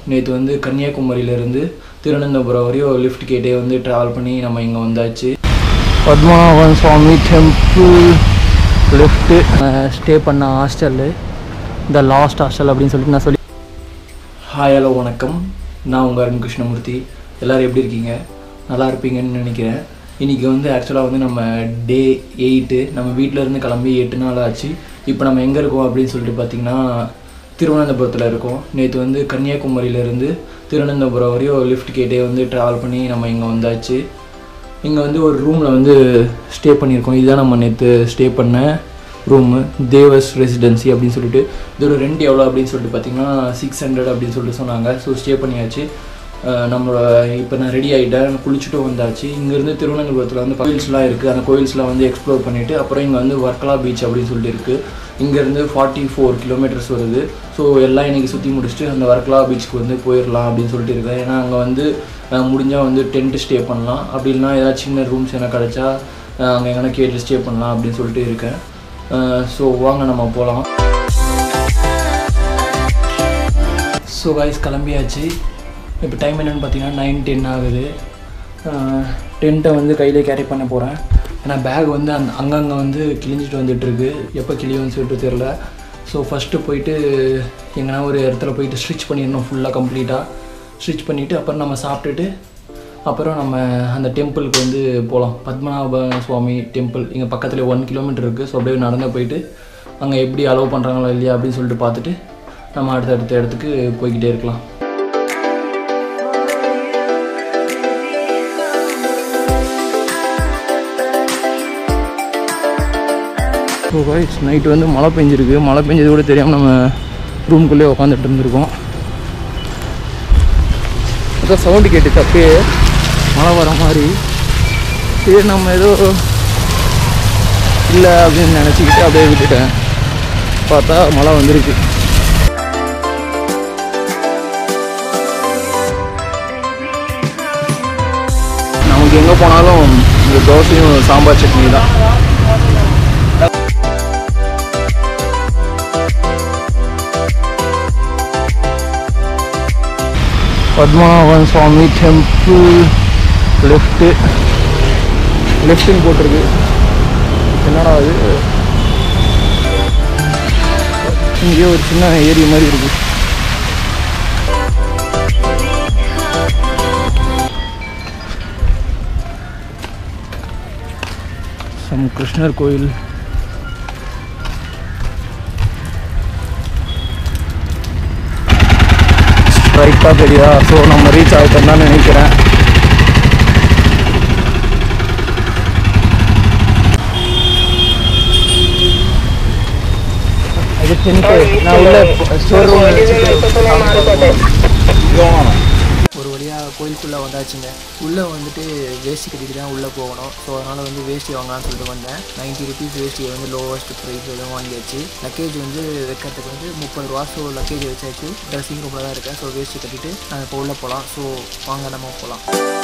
நேற்று வந்து கன்னியாகுமரியிலேருந்து திருவனந்தபுரம் வரையும் லிஃப்ட் கேட்டே வந்து ட்ராவல் பண்ணி நம்ம இங்கே வந்தாச்சு Padmanabhan Swamy temple lift stay பண்ண ஹாஸ்டல்லு த லாஸ்ட் ஹாஸ்டல் அப்படின்னு சொல்லிட்டு நான் சொல்லி ஹாய் ஹலோ வணக்கம் நான் உங்கள் அருண் கிருஷ்ணமூர்த்தி எல்லோரும் எப்படி இருக்கீங்க நல்லா இருப்பீங்கன்னு நினைக்கிறேன் இன்றைக்கி வந்து ஆக்சுவலாக வந்து நம்ம டே எயிட்டு நம்ம வீட்டில் இருந்து கிளம்பி எட்டு நாள் ஆச்சு இப்போ நம்ம எங்கே இருக்கோம் அப்படின்னு சொல்லிட்டு பார்த்தீங்கன்னா திருவனந்தபுரத்தில் இருக்கோம் நேற்று வந்து கன்னியாகுமரியிலேருந்து திருவனந்தபுரம் வரையும் லிஃப்ட் கேட்டே வந்து ட்ராவல் பண்ணி நம்ம இங்கே வந்தாச்சு இங்கே வந்து ஒரு ரூமில் வந்து ஸ்டே பண்ணியிருக்கோம் இதுதான் நம்ம நேற்று ஸ்டே பண்ண ரூமு தேவஸ் ரெசிடென்சி அப்படின்னு சொல்லிட்டு இதோட ரெண்ட் எவ்வளோ அப்படின்னு சொல்லிட்டு பார்த்தீங்கன்னா சிக்ஸ் ஹண்ட்ரட் அப்படின்னு சொல்லிட்டு சொன்னாங்க ஸோ ஸ்டே பண்ணியாச்சு அஹ் நம்மளோட இப்போ நான் ரெடி ஆகிட்டேன் குளிச்சுட்டும் வந்தாச்சு இங்கேருந்து திருவனந்தபுரத்தில் வந்து கோயில்ஸ்லாம் இருக்குது அந்த கோயில்ஸ்லாம் வந்து எக்ஸ்ப்ளோர் பண்ணிவிட்டு அப்புறம் இங்கே வந்து வர்க்கலா பீச் அப்படின்னு சொல்லிட்டு இருக்குது இங்கேருந்து ஃபார்ட்டி ஃபோர் கிலோமீட்டர்ஸ் வருது ஸோ எல்லாம் இன்றைக்கி சுற்றி முடிச்சுட்டு அந்த வர்க்கலா பீச்சுக்கு வந்து போயிடலாம் அப்படின்னு சொல்லிட்டு இருக்கேன் ஏன்னா அங்கே வந்து முடிஞ்சால் வந்து டென்ட்டு ஸ்டே பண்ணலாம் அப்படி இல்லைனா ஏதாவது சின்ன ரூம்ஸ் என்ன கிடச்சா அங்கே எங்கன்னா கேட்டு ஸ்டே பண்ணலாம் அப்படின்னு சொல்லிட்டு இருக்கேன் ஸோ வாங்க நம்ம போகலாம் ஸோ காய்ஸ் கிளம்பியாச்சு இப்போ டைம் என்னென்னு பார்த்தீங்கன்னா நைன் டென் ஆகுது டென்ட்டை வந்து கையிலே கேரி பண்ண போகிறேன் ஏன்னா பேக் வந்து அந்த அங்கங்கே வந்து கிழிஞ்சிட்டு வந்துட்டுருக்கு எப்போ கிழியும்னு சொல்லிட்டு தெரில ஸோ ஃபஸ்ட்டு போயிட்டு எங்கன்னா ஒரு இடத்துல போயிட்டு ஸ்டிச் பண்ணிடணும் ஃபுல்லாக கம்ப்ளீட்டாக ஸ்டிச் பண்ணிவிட்டு அப்புறம் நம்ம சாப்பிட்டுட்டு அப்புறம் நம்ம அந்த டெம்பிளுக்கு வந்து போகலாம் பத்மநாப சுவாமி டெம்பிள் இங்கே பக்கத்தில் ஒன் கிலோமீட்டர் இருக்குது ஸோ அப்படியே நடந்து போயிட்டு அங்கே எப்படி அலோவ் பண்ணுறாங்களா இல்லையா அப்படின்னு சொல்லிட்டு பார்த்துட்டு நம்ம அடுத்தடுத்த இடத்துக்கு போய்கிட்டே இருக்கலாம் ஸோ காய்ஸ் நைட்டு வந்து மழை பெஞ்சிருக்கு மழை பெஞ்சது கூட தெரியாமல் நம்ம ரூம்குள்ளேயே உட்காந்துட்டு இருந்திருக்கோம் அதான் சவுண்டு கேட்டு தப்பே மழை வர மாதிரி சரி நம்ம ஏதோ இல்லை அப்படின்னு நினச்சிக்கிட்டு அப்படியே விட்டுட்டேன் பார்த்தா மழை வந்துருக்கு நமக்கு எங்கே போனாலும் இந்த தோசையும் சாம்பார் சட்னி தான் பத்மநாபன் சுவாமி டெம்பிள் லெஃப்ட்டு லெஃப்ட்டுன்னு போட்டிருக்கு என்னடா அது இங்கேயே ஒரு சின்ன ஏரி மாதிரி இருக்கு சம் கிருஷ்ணர் கோயில் ஸ்ட்ரைட்டாக தெரியுதா ஸோ நம்ம ரீச் ஆகிட்டோம் தான் நினைக்கிறேன் அது தின்ட்டு நான் உள்ள ஸ்டோர் ரூம் ஒரு வழியாக கோயிலுக்குள்ளே வந்தாச்சுங்க உள்ளே வந்துட்டு வேஷ்டி கட்டிட்டு தான் உள்ளே போகணும் ஸோ அதனால் வந்து வேஷ்டி வாங்கலாம்னு சொல்லிட்டு வந்தேன் நைன்ட்டி ருபீஸ் வேஷ்டியை வந்து லோவஸ்ட் ப்ரைஸ் எதுவும் வாங்கியாச்சு லக்கேஜ் வந்து வைக்கிறதுக்கு வந்து முப்பது ரூபா ஸோ லக்கேஜ் வச்சாச்சு ட்ரெஸ்ஸிங் ரூமில் தான் இருக்கேன் ஸோ வேஷ்டி கட்டிட்டு நாங்கள் இப்போ உள்ளே போகலாம் ஸோ வாங்க நம்ம போகலாம்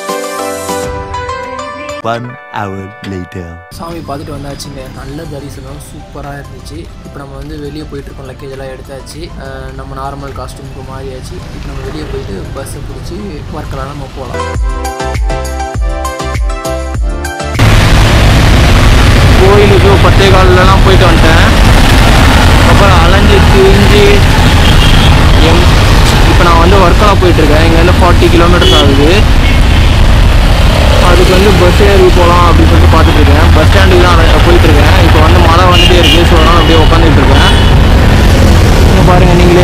One hour later. சாமி பார்த்துட்டு வந்தாச்சுங்க நல்ல தரிசனம் சூப்பராக இருந்துச்சு இப்போ நம்ம வந்து வெளியே போயிட்டு இருக்கோம் லக்கேஜ் எல்லாம் எடுத்தாச்சு அஹ் நம்ம நார்மல் காஸ்டியூமுக்கு மாறியாச்சு இப்போ நம்ம வெளியே போயிட்டு பஸ்ஸை பிடிச்சி ஒர்க்கெல்லாம் நம்ம போகலாம் கோயிலுக்கு பத்தே காலிலலாம் போயிட்டு வந்துட்டேன் அப்புறம் அலைஞ்சு திரிஞ்சு எங் இப்போ நான் வந்து ஒர்க்கெல்லாம் போயிட்டுருக்கேன் இங்கேருந்து ஃபார்ட்டி கிலோமீட்டர்ஸ் ஆகுது அதுக்கு வந்து பஸ் ஏறி போகலாம் அப்படின்னு சொல்லிட்டு பார்த்துட்டு இருக்கேன் பஸ் ஸ்டாண்டுக்கு தான் அலை- போயிட்டு இருக்கேன் இப்போ வந்து மழை வந்துட்டே இருக்கு ஸோ அதனால் அப்படியே உட்காந்துட்டு இருக்கேன் இங்க பாருங்க நீங்களே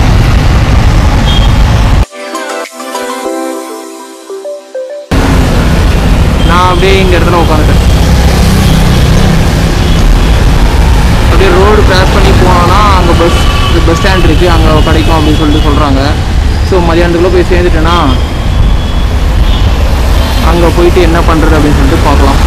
நான் அப்படியே இந்த இடத்துல உட்காந்துட்டேன் அப்படியே ரோடு கிராஸ் பண்ணி போனோம்னா அங்கே பஸ் பஸ் ஸ்டாண்ட் இருக்குது அங்கே கிடைக்கும் அப்படின்னு சொல்லிட்டு சொல்கிறாங்க ஸோ மதியானத்துக்குள்ளே போய் சேர்ந்துட்டேன்னா அங்கே போயிட்டு என்ன பண்ணுறது அப்படின்னு சொல்லிட்டு பார்க்கலாம்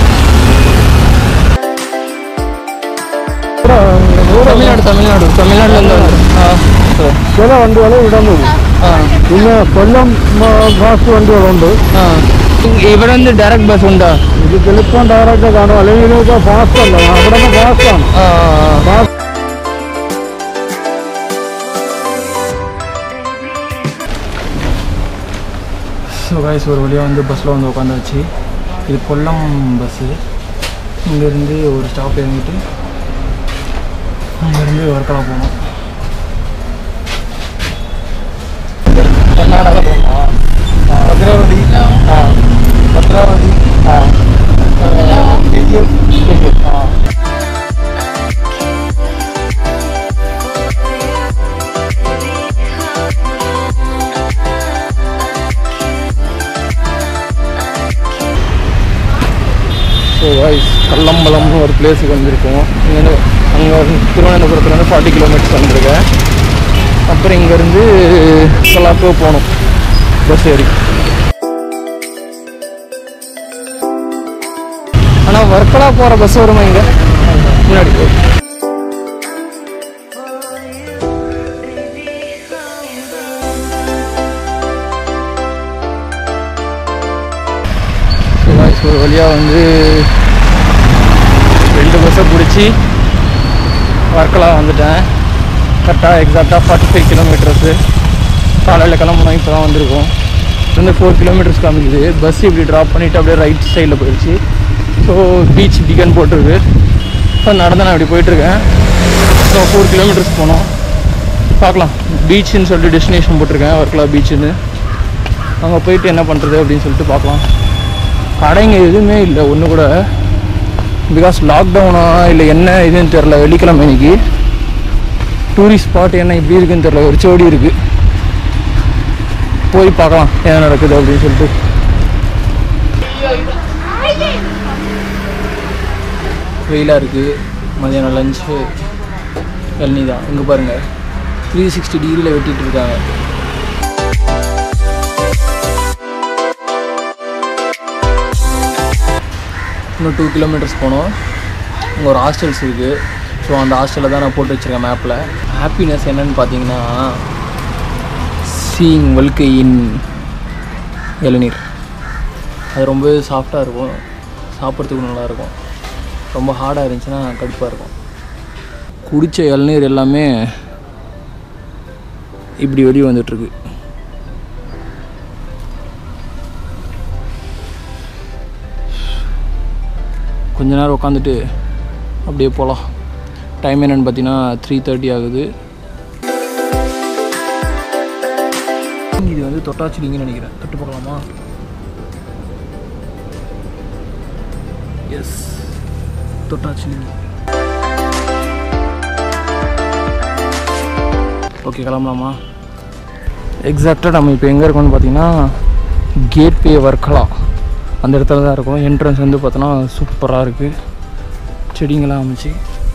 தமிழ்நாடு தமிழ்நாடு தமிழ்நாடுலேருந்து வந்து ചില വണ്ടികൾ ഇടുന്നത് പിന്നെ കൊല്ലം ഫാസ്റ്റ് വണ്ടികളുണ്ട് ഇവിടെ வந்து ഡയറക്ட் பஸ் உண்டா ഇത് ചിലപ്പം ഡയറക്റ്റ് കാണും അല്ലെങ്കിൽ ഇതൊക്കെ ഫാസ്റ്റ് അല്ല അവിടെ നിന്ന് ഫാസ്റ്റാണ് ഫാസ്റ്റ് ஸோ காய்ஸ் ஒரு வழியாக வந்து பஸ்ஸில் வந்து உட்காந்தாச்சு இது கொல்லம் பஸ்ஸு இங்கேருந்து ஒரு ஸ்டாப் இறங்கிட்டு அங்கேருந்து ஒர்க்கெல்லாம் போகணும் கர்நாடகா போகணும் பத்ராவதி ஆ பத்ராவதி ஆ ஆ ஸோ வாய்ஸ் கல்லம்பலம்னு ஒரு பிளேஸுக்கு வந்திருக்கோம் இங்கேருந்து அங்கே திருவனந்தபுரத்துலேருந்து ஃபார்ட்டி கிலோமீட்டர்ஸ் வந்திருக்கேன் அப்புறம் இங்கேருந்து கொல்லாப்போ போகணும் பஸ் ஏறி ஆனால் வர்க்கலா போகிற பஸ் வருமா இங்கே முன்னாடி வாய்ஸ் ஒரு வழியாக வந்து ரெண்டு பஸ்ஸை பிடிச்சி வர்க்கலா வந்துட்டேன் கரெக்டாக எக்ஸாக்டாக ஃபார்ட்டி ஃபைவ் கிலோமீட்டர்ஸு காலையில் கிளம்பணும் இப்போ தான் வந்திருக்கோம் வந்து ஃபோர் கிலோமீட்டர்ஸ் காமிக்குது பஸ் இப்படி ட்ராப் பண்ணிவிட்டு அப்படியே ரைட் சைடில் போயிடுச்சு ஸோ பீச் பிகன் போட்டிருக்கு ஸோ நடந்து நான் இப்படி போயிட்டுருக்கேன் ஸோ ஃபோர் கிலோமீட்டர்ஸ் போனோம் பார்க்கலாம் பீச்சுன்னு சொல்லிட்டு டெஸ்டினேஷன் போட்டிருக்கேன் வர்க்கலா பீச்சுன்னு அங்கே போயிட்டு என்ன பண்ணுறது அப்படின்னு சொல்லிட்டு பார்க்கலாம் கடைங்க எதுவுமே இல்லை ஒன்று கூட பிகாஸ் லாக்டவுனா இல்லை என்ன இதுன்னு தெரில வெள்ளிக்கிழமை இன்னைக்கு டூரிஸ்ட் ஸ்பாட் என்ன இப்படி இருக்குன்னு தெரில ஒரு சோடி இருக்குது போய் பார்க்கலாம் என்ன நடக்குது அப்படின்னு சொல்லிட்டு வெயிலாக இருக்குது மதியானம் லஞ்சு இளநீ தான் இங்கே பாருங்கள் த்ரீ சிக்ஸ்டி டிகிரியில் வெட்டிட்டு இருக்காங்க இன்னும் டூ கிலோமீட்டர்ஸ் போனோம் இங்கே ஒரு ஹாஸ்டல்ஸ் இருக்குது ஸோ அந்த ஹாஸ்டலில் தான் நான் போட்டு வச்சுருக்கேன் மேப்பில் ஹாப்பினஸ் என்னன்னு பார்த்தீங்கன்னா சீங் வல்கையின் இளநீர் அது ரொம்பவே சாஃப்டாக இருக்கும் சாப்பிட்றதுக்கு நல்லாயிருக்கும் ரொம்ப ஹார்டாக இருந்துச்சுன்னா கடுப்பாக இருக்கும் குடித்த இளநீர் எல்லாமே இப்படி வெளியே வந்துட்டுருக்கு கொஞ்ச நேரம் உட்காந்துட்டு அப்படியே போகலாம் டைம் என்னென்னு பார்த்தீங்கன்னா த்ரீ தேர்ட்டி ஆகுது இது வந்து தொட்டாச்சிலிங்கன்னு நினைக்கிறேன் தொட்டு பார்க்கலாமா எஸ் தொட்டாச்சிலிங்க ஓகே கிளம்பலாமா எக்ஸாக்டாக நம்ம இப்போ எங்கே இருக்கோம்னு பார்த்தீங்கன்னா கேட்வே வர்க்கலா அந்த இடத்துல தான் இருக்கும் என்ட்ரன்ஸ் வந்து பார்த்தோன்னா சூப்பராக இருக்குது செடிங்கெல்லாம் அமைச்சு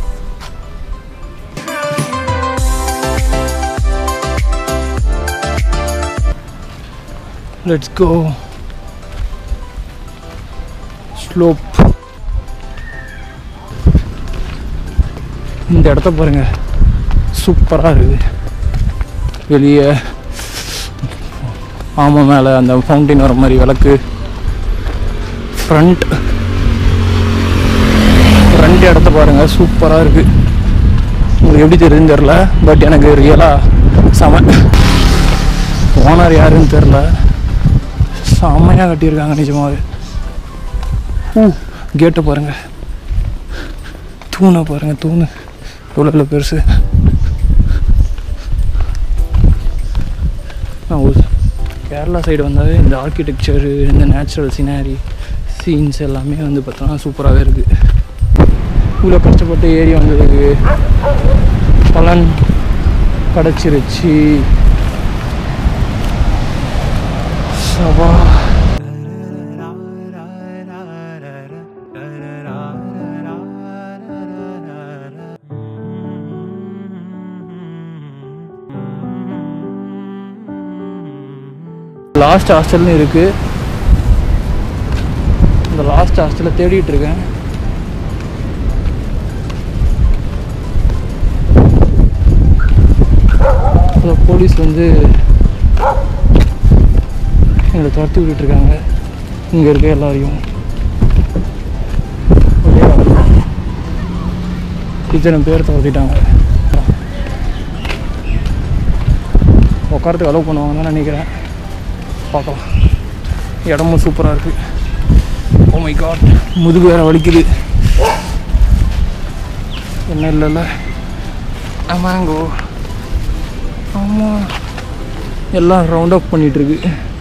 லெட்ஸ் கோ ஸ்லோப் இந்த இடத்த பாருங்க சூப்பராக இருக்குது வெளியே ஆமாம் மேலே அந்த ஃபவுண்டைன் வர மாதிரி விளக்கு ஃப்ரண்ட் ஃப்ரண்ட் இடத்த பாருங்க சூப்பராக இருக்குது உங்களுக்கு எப்படி தெரியுதுன்னு தெரில பட் எனக்கு ரியலாக செம ஓனர் யாருன்னு தெரில செம்மையாக கட்டியிருக்காங்க நிஜமாவே ஊ கேட்டை பாருங்க தூணை பாருங்க தூணு எவ்வளோ பெருசு நான் ஒரு கேரளா சைடு வந்தாவே இந்த ஆர்கிடெக்சரு இந்த நேச்சுரல் சினாரி சீன்ஸ் எல்லாமே வந்து பார்த்தோன்னா சூப்பராகவே இருக்குது இவ்வளோ கஷ்டப்பட்டு ஏறி வந்ததுக்கு பலன் கிடச்சிருச்சு சவா லாஸ்ட் ஹாஸ்டல்னு இருக்குது இந்த லாஸ்ட் ஹாஸ்டலில் தேடிட்டு இருக்கேன் ஸோ போலீஸ் வந்து எங்களை துரத்தி விட்டுட்ருக்காங்க இங்கே இருக்க எல்லாரையும் வெளியே வா. இத்தனை பேர் துரத்திட்டாங்க உட்காரத்துக்கு அலோவ் பண்ணுவாங்கன்னு தான் நினைக்கிறேன் பார்க்கலாம் இடமும் சூப்பராக இருக்குது ஓ மை காட் முதுகு வேற வலிக்குது என்ன இல்லைல்ல மேங்கோ ஆமாம் எல்லாம் ரவுண்ட் அப் பண்ணிகிட்ருக்கு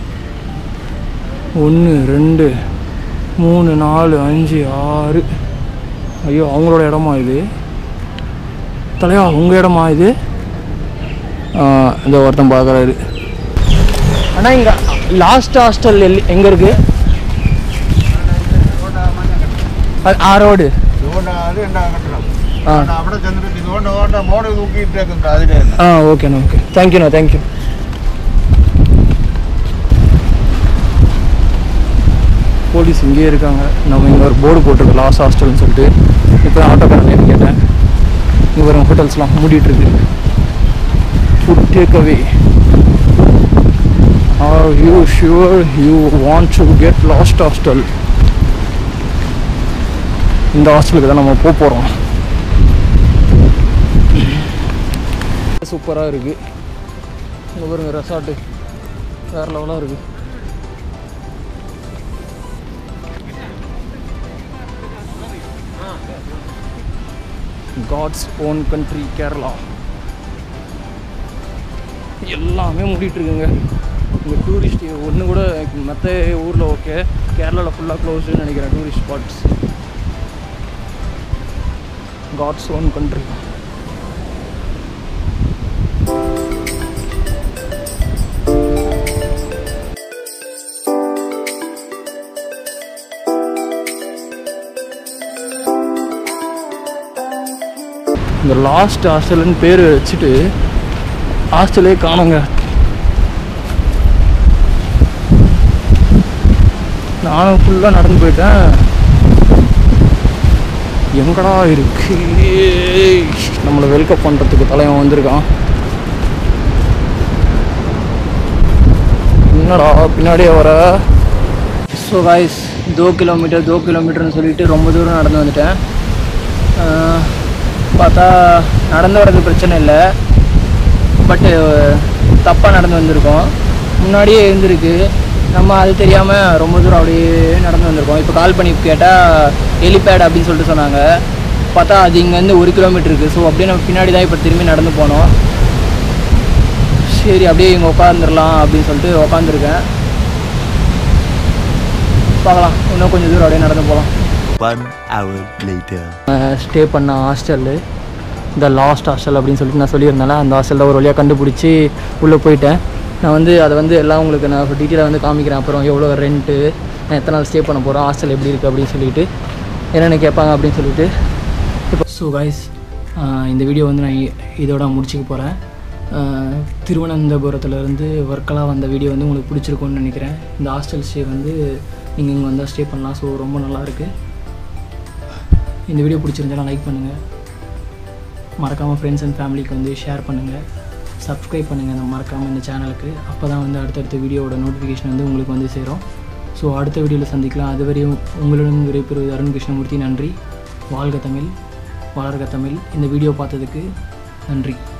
ஒன்று ரெண்டு மூணு நாலு அஞ்சு ஆறு ஐயோ அவங்களோட இடமா இது தலையா உங்கள் இடமா இது ஆ, இந்த ஒருத்தன் பார்க்குறாரு ஆனால் இங்கே லாஸ்ட் ஹாஸ்டல் எல் எங்கே இருக்கு അത് ആ റോഡ് ഇതുകൊണ്ട് അത് ഉണ്ടാകണം ആ അവിടെ ചെന്നിട്ട് ഇതുകൊണ്ട് കൊണ്ട് മോഡ് തൂക്കിയിട്ടേക്കുന്നുണ്ട് അതിന്റെ തന്നെ ആ ഓക്കെண்ணா ഓക്കെ താങ്ക് யூண்ணா தேங்க் யூ போலீஸ் இங்கேயே இருக்காங்க நம்ம இங்கே ஒரு போர்டு போட்டிருக்கு லாஸ்ட் ஹாஸ்டல்னு சொல்லிட்டு இப்போ ஆட்டோக்காரன் கேட்டேன் இங்கே வரும் ஹோட்டல்ஸ்லாம் மூடிட்டு இருக்கு food take away are you sure you want to get lost hostel இந்த ஹாஸ்டலுக்கு தான் நம்ம போக போகிறோம் சூப்பராக இருக்குது இங்கே பாருங்க ரெசார்ட்டு வேறு லெவலாக இருக்குது காட்ஸ் ஓன் கண்ட்ரி கேரளா எல்லாமே மூடிட்டு இருக்குங்க இங்கே டூரிஸ்ட் ஒன்று கூட மற்ற ஊரில் ஓகே கேரளாவில் ஃபுல்லாக க்ளோஸ்டுன்னு நினைக்கிறேன் tourist spots God's own country இந்த லாஸ்ட் ஹாஸ்டல்னு பேர் வச்சுட்டு ஹாஸ்டலே காணுங்க நானும் ஃபுல்லாக நடந்து போயிட்டேன் எங்கடா இருக்கு நம்மளை வெல்கம் பண்ணுறதுக்கு தலைவன் வந்திருக்கான் என்னடா பின்னாடியே வர ஸோ காய்ஸ் தோ கிலோமீட்டர் தோ கிலோமீட்டர்னு சொல்லிட்டு ரொம்ப தூரம் நடந்து வந்துட்டேன் ஆஹ், பார்த்தா நடந்து வர்றது பிரச்சனை இல்லை பட்டு தப்பாக நடந்து வந்திருக்கோம் முன்னாடியே இருந்திருக்கு நம்ம அது தெரியாமல் ரொம்ப தூரம் அப்படியே நடந்து வந்திருக்கோம் இப்போ கால் பண்ணி கேட்டால் ஹெலிபேட் அப்படின்னு சொல்லிட்டு சொன்னாங்க பார்த்தா அது இங்கேருந்து ஒரு கிலோமீட்டர் இருக்குது ஸோ அப்படியே நம்ம பின்னாடி தான் இப்போ திரும்பி நடந்து போனோம் சரி அப்படியே இங்கே உட்காந்துடலாம் அப்படின்னு சொல்லிட்டு உட்காந்துருக்கேன் பார்க்கலாம் இன்னும் கொஞ்சம் தூரம் அப்படியே நடந்து போகலாம் One hour later. ஸ்டே பண்ண ஹாஸ்டல்லு இந்த லாஸ்ட் ஹாஸ்டல் அப்படின்னு சொல்லிட்டு நான் சொல்லியிருந்தேன்ல அந்த ஹாஸ்டலில் ஒரு வழியாக கண்டுபிடிச்சி உள்ளே போயிட்டேன் நான் வந்து அதை வந்து எல்லாம் உங்களுக்கு நான் டீட்டெயிலாக வந்து காமிக்கிறேன் அப்புறம் எவ்வளோ ரெண்ட்டு நான் எத்தனை நாள் ஸ்டே பண்ண போகிறோம் ஹாஸ்டல் எப்படி இருக்குது அப்படின்னு சொல்லிட்டு என்னென்ன கேட்பாங்க அப்படின்னு சொல்லிட்டு இப்போ ஸோ கைஸ் இந்த வீடியோ வந்து நான் இ- இதோட முடிச்சுக்க போகிறேன் திருவனந்தபுரத்துலேருந்து ஒர்க்கெல்லாம் வந்த வீடியோ வந்து உங்களுக்கு பிடிச்சிருக்கும்னு நினைக்கிறேன் இந்த ஹாஸ்டல் ஸ்டே வந்து நீங்கள் இங்கே வந்தால் ஸ்டே பண்ணலாம் ஸோ ரொம்ப நல்லா இருக்குது இந்த வீடியோ பிடிச்சிருந்தாலும் லைக் பண்ணுங்கள் மறக்காமல் ஃப்ரெண்ட்ஸ் அண்ட் ஃபேமிலிக்கு வந்து ஷேர் பண்ணுங்கள் சப்ஸ்கிரைப் பண்ணுங்கள் இந்த மறக்காமல் இந்த சேனலுக்கு அப்போ தான் வந்து அடுத்தடுத்த வீடியோவோட நோட்டிஃபிகேஷன் வந்து உங்களுக்கு வந்து சேரும் ஸோ அடுத்த வீடியோவில் சந்திக்கலாம் அதுவரையும் உங்களிடம் விடைபெறுவது அருண் கிருஷ்ணமூர்த்தி நன்றி வாழ்க தமிழ் வளர்க தமிழ் இந்த வீடியோ பார்த்ததுக்கு நன்றி